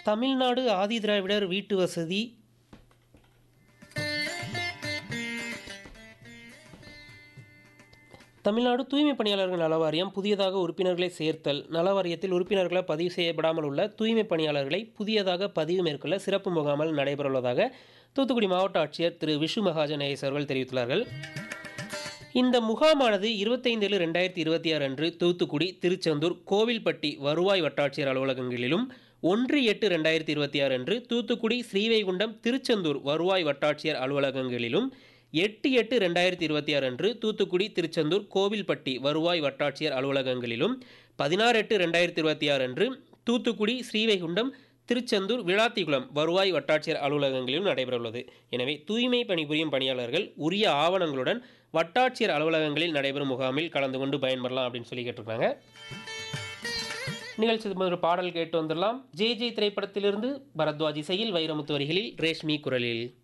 தமிழ்நாடு ஆதிதிராவிடர் வீட்டு வசதி தமிழ்நாடு தூய்மை பணியாளர்கள் நல வாரியம் புதியதாக உறுப்பினர்களை சேர்த்தல் நல வாரியத்தில் உறுப்பினர்களை பதிவு செய்யப்படாமல் உள்ள தூய்மை பணியாளர்களை புதியதாக பதிவு மேற்கொள்ள சிறப்பு முகாமல் நடைபெறவுள்ளதாக தூத்துக்குடி மாவட்ட ஆட்சியர் திரு விஷு மகாஜன் ஐஎஸ் அவர்கள் தெரிவித்துள்ளார்கள் இந்த முகாமானது இருபத்தைந்து ஏழு ரெண்டாயிரத்தி இருபத்தி ஆறு அன்று தூத்துக்குடி திருச்செந்தூர் கோவில்பட்டி வருவாய் வட்டாட்சியர் அலுவலகங்களிலும் ஒன்று எட்டு ரெண்டாயிரத்தி இருபத்தி ஆறு அன்று தூத்துக்குடி ஸ்ரீவைகுண்டம் திருச்செந்தூர் வருவாய் வட்டாட்சியர் அலுவலகங்களிலும் எட்டு எட்டு ரெண்டாயிரத்தி இருபத்தி ஆறு அன்று தூத்துக்குடி திருச்செந்தூர் கோவில்பட்டி வருவாய் வட்டாட்சியர் அலுவலகங்களிலும் பதினாறு எட்டு ரெண்டாயிரத்தி இருபத்தி ஆறு அன்று தூத்துக்குடி ஸ்ரீவைகுண்டம் திருச்செந்தூர் விளாத்திகுளம் வருவாய் வட்டாட்சியர் அலுவலகங்களிலும் நடைபெறவுள்ளது எனவே தூய்மை பணிபுரியும் பணியாளர்கள் உரிய ஆவணங்களுடன் வட்டாட்சியர் அலுவலகங்களில் நடைபெறும் முகாமில் கலந்து கொண்டு பயன்பெறலாம் அப்படின்னு சொல்லி கேட்டிருக்காங்க நிகழ்ச்சி ஒரு பாடல் கேட்டு வந்துடலாம் ஜே ஜே திரைப்படத்திலிருந்து பரத்வாஜ் இசையில் வைரமுத்து வரிகளில் ரேஷ்மி குரலில்